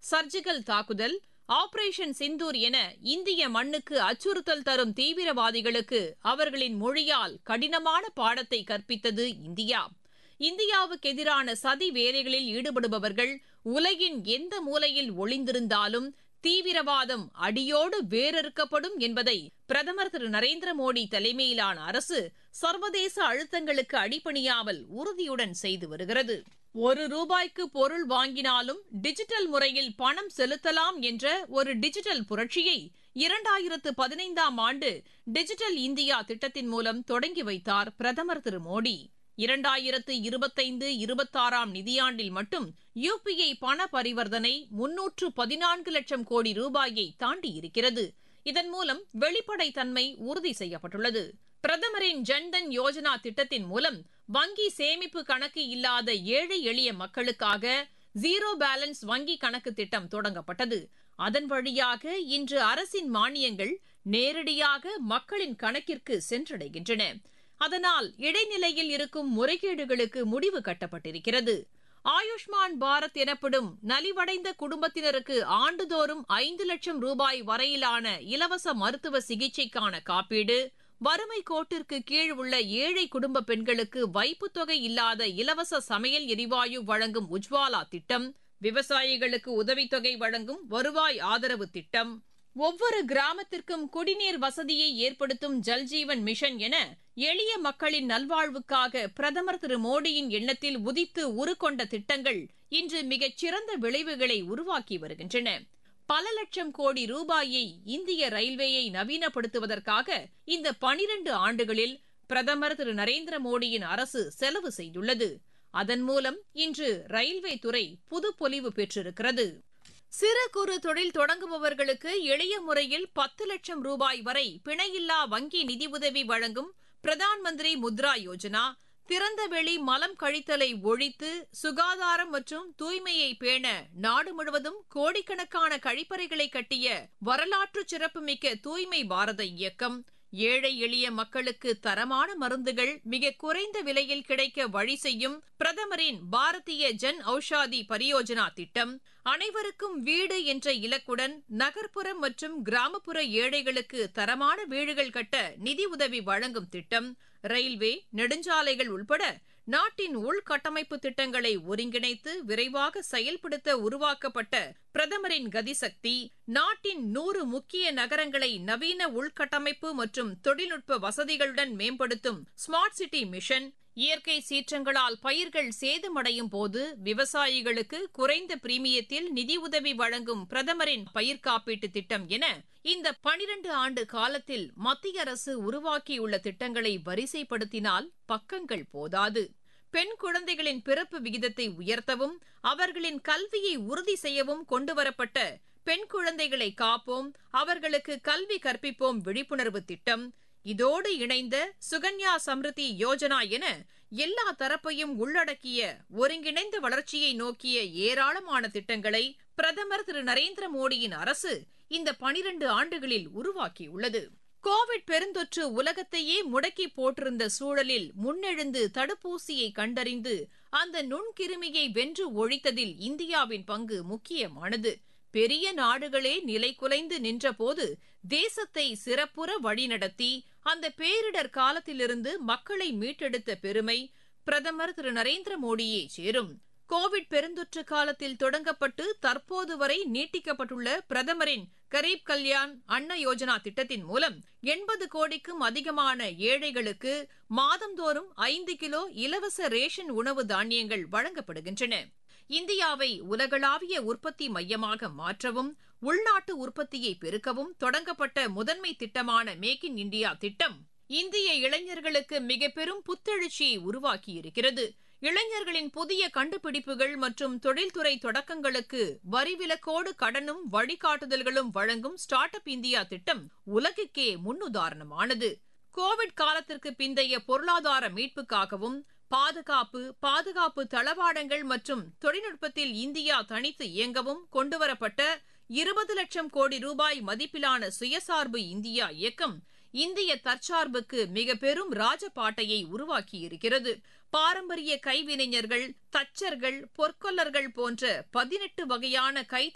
surgical தாக்குதல் operation Sindoor என இந்திய மண்ணுக்கு அச்சுறுத்தல் தரும் தீவிரவாதிகளுக்கு அவர்களின் மொழியால் கடினமான பாடத்தை கற்பித்தது இந்தியா இந்தியாவுக்கு எதிரான சதி வேலைகளில் ஈடுபடுபவர்கள் உலகின் எந்த மூலையில் ஒளிந்திருந்தாலும் தீவிரவாதம் அடியோடு வேரறுக்கப்படும் என்பதை பிரதமர் திரு நரேந்திர மோடி தலைமையிலான அரசு சர்வதேச அழுத்தங்களுக்கு அடிபணியாமல் உறுதியுடன் செய்து வருகிறது ஒரு ரூபாய்க்கு பொருள் வாங்கினாலும் டிஜிட்டல் முறையில் பணம் செலுத்தலாம் என்ற ஒரு டிஜிட்டல் புரட்சியை இரண்டாயிரத்து பதினைந்தாம் ஆண்டு டிஜிட்டல் இந்தியா திட்டத்தின் மூலம் தொடங்கி வைத்தார் பிரதமர் திரு மோடி இரண்டாயிரத்து இருபத்தைந்து இருபத்தாறாம் நிதியாண்டில் மட்டும் யுபிஐ பண பரிவர்த்தனை முன்னூற்று பதினான்கு லட்சம் கோடி ரூபாயை தாண்டியிருக்கிறது இதன் மூலம் வெளிப்படைத்தன்மை உறுதி செய்யப்பட்டுள்ளது பிரதமரின் ஜன்தன் யோஜனா திட்டத்தின் மூலம் வங்கி சேமிப்பு கணக்கு இல்லாத ஏழை எளிய மக்களுக்காக ஜீரோ பேலன்ஸ் வங்கி கணக்கு திட்டம் தொடங்கப்பட்டது அதன் வழியாக இன்று அரசின் மானியங்கள் நேரடியாக மக்களின் கணக்கிற்கு சென்றடைகின்றன அதனால் இடைநிலையில் இருக்கும் முறைகேடுகளுக்கு முடிவு கட்டப்பட்டிருக்கிறது ஆயுஷ்மான் பாரத் எனப்படும் நலிவடைந்த குடும்பத்தினருக்கு ஆண்டுதோறும் ஐந்து லட்சம் ரூபாய் வரையிலான இலவச மருத்துவ சிகிச்சைக்கான காப்பீடு வறுமை கோட்டிற்கு கீழ் உள்ள ஏழை குடும்ப பெண்களுக்கு வைப்புத் தொகை இல்லாத இலவச சமையல் எரிவாயு வழங்கும் உஜ்வாலா திட்டம் விவசாயிகளுக்கு உதவித்தொகை வழங்கும் வருவாய் ஆதரவு திட்டம் ஒவ்வொரு கிராமத்திற்கும் குடிநீர் வசதியை ஏற்படுத்தும் ஜல்ஜீவன் மிஷன் என எளிய மக்களின் நல்வாழ்வுக்காக பிரதமர் திரு மோடியின் எண்ணத்தில் உதித்து உருக்கொண்ட திட்டங்கள் இன்று மிகச் சிறந்த விளைவுகளை உருவாக்கி வருகின்றன பல லட்சம் கோடி ரூபாயை இந்திய ரயில்வேயை நவீனப்படுத்துவதற்காக இந்த பனிரண்டு ஆண்டுகளில் பிரதமர் திரு நரேந்திர மோடியின் அரசு செலவு செய்துள்ளது அதன் மூலம் இன்று ரயில்வே துறை புதுப்பொலிவு பெற்றிருக்கிறது சிறு குறு தொழில் தொடங்குபவர்களுக்கு எளிய முறையில் பத்து லட்சம் ரூபாய் வரை பிணையில்லா வங்கி நிதியுதவி வழங்கும் பிரதான் மந்திரி முத்ரா யோஜனா திறந்தவெளி மலம் கழித்தலை ஒழித்து சுகாதாரம் மற்றும் தூய்மையை பேண நாடு முழுவதும் கோடிக்கணக்கான கழிப்பறைகளை கட்டிய வரலாற்று சிறப்புமிக்க தூய்மை பாரத இயக்கம் ஏழை எளிய மக்களுக்கு தரமான மருந்துகள் மிக குறைந்த விலையில் கிடைக்க வழி செய்யும் பிரதமரின் பாரதிய ஜன் ஔஷாதி பரியோஜனா திட்டம் அனைவருக்கும் வீடு என்ற இலக்குடன் நகர்ப்புறம் மற்றும் கிராமப்புற ஏழைகளுக்கு தரமான வீடுகள் கட்ட நிதி உதவி வழங்கும் திட்டம் ரயில்வே நெடுஞ்சாலைகள் உள்பட நாட்டின் உள்கட்டமைப்பு திட்டங்களை ஒருங்கிணைத்து விரைவாக செயல்படுத்த உருவாக்கப்பட்ட பிரதமரின் கதிசக்தி நாட்டின் நூறு முக்கிய நகரங்களை நவீன உள்கட்டமைப்பு மற்றும் தொழில்நுட்ப வசதிகளுடன் மேம்படுத்தும் ஸ்மார்ட் சிட்டி மிஷன் இயற்கை சீற்றங்களால் பயிர்கள் சேதமடையும் போது விவசாயிகளுக்கு குறைந்த பிரீமியத்தில் நிதியுதவி வழங்கும் பிரதமரின் பயிர் காப்பீட்டு திட்டம் என இந்த பனிரண்டு ஆண்டு காலத்தில் மத்திய அரசு உருவாக்கியுள்ள திட்டங்களை வரிசைப்படுத்தினால் பக்கங்கள் போதாது பெண் குழந்தைகளின் பிறப்பு விகிதத்தை உயர்த்தவும் அவர்களின் கல்வியை உறுதி செய்யவும் கொண்டுவரப்பட்ட பெண் குழந்தைகளை காப்போம் அவர்களுக்கு கல்வி கற்பிப்போம் விழிப்புணர்வு திட்டம் இதோடு இணைந்த சுகன்யா சம்ருதி யோஜனா என எல்லா தரப்பையும் உள்ளடக்கிய ஒருங்கிணைந்த வளர்ச்சியை நோக்கிய ஏராளமான திட்டங்களை பிரதமர் திரு நரேந்திர மோடியின் அரசு இந்த பனிரண்டு ஆண்டுகளில் உருவாக்கியுள்ளது கோவிட் பெருந்தொற்று உலகத்தையே முடக்கி போட்டிருந்த சூழலில் முன்னெழுந்து தடுப்பூசியை கண்டறிந்து அந்த நுண்கிருமியை வென்று ஒழித்ததில் இந்தியாவின் பங்கு முக்கியமானது பெரிய நாடுகளே நிலை குலைந்து நின்றபோது தேசத்தை சிறப்புற வழிநடத்தி அந்த பேரிடர் காலத்திலிருந்து மக்களை மீட்டெடுத்த பெருமை பிரதமர் திரு நரேந்திர மோடியே சேரும் கோவிட் பெருந்தொற்று காலத்தில் தொடங்கப்பட்டு தற்போது வரை நீட்டிக்கப்பட்டுள்ள பிரதமரின் கரீப் கல்யாண் அன்ன யோஜனா திட்டத்தின் மூலம் எண்பது கோடிக்கும் அதிகமான ஏழைகளுக்கு மாதந்தோறும் ஐந்து கிலோ இலவச ரேஷன் உணவு தானியங்கள் வழங்கப்படுகின்றன இந்தியாவை உலகளாவிய உற்பத்தி மையமாக மாற்றவும் உள்நாட்டு உற்பத்தியை பெருக்கவும் தொடங்கப்பட்ட முதன்மை திட்டமான மேக் இன் இந்தியா திட்டம் இந்திய இளைஞர்களுக்கு மிக பெரும் புத்தெழுச்சியை உருவாக்கியிருக்கிறது இளைஞர்களின் புதிய கண்டுபிடிப்புகள் மற்றும் தொழில்துறை தொடக்கங்களுக்கு வரிவிலக்கோடு கடனும் வழிகாட்டுதல்களும் வழங்கும் ஸ்டார்ட் அப் இந்தியா திட்டம் உலகுக்கே முன்னுதாரணமானது கோவிட் காலத்திற்கு பிந்தைய பொருளாதார மீட்புக்காகவும் பாதுகாப்பு பாதுகாப்பு தளவாடங்கள் மற்றும் தொழில்நுட்பத்தில் இந்தியா தனித்து இயங்கவும் கொண்டுவரப்பட்ட இருபது லட்சம் கோடி ரூபாய் மதிப்பிலான சுயசார்பு இந்தியா இயக்கம் இந்திய தற்சார்புக்கு மிக பெரும் ராஜபாட்டையை உருவாக்கியிருக்கிறது பாரம்பரிய கைவினைஞர்கள் தச்சர்கள் பொற்கொல்லர்கள் போன்ற பதினெட்டு வகையான கைத்தறி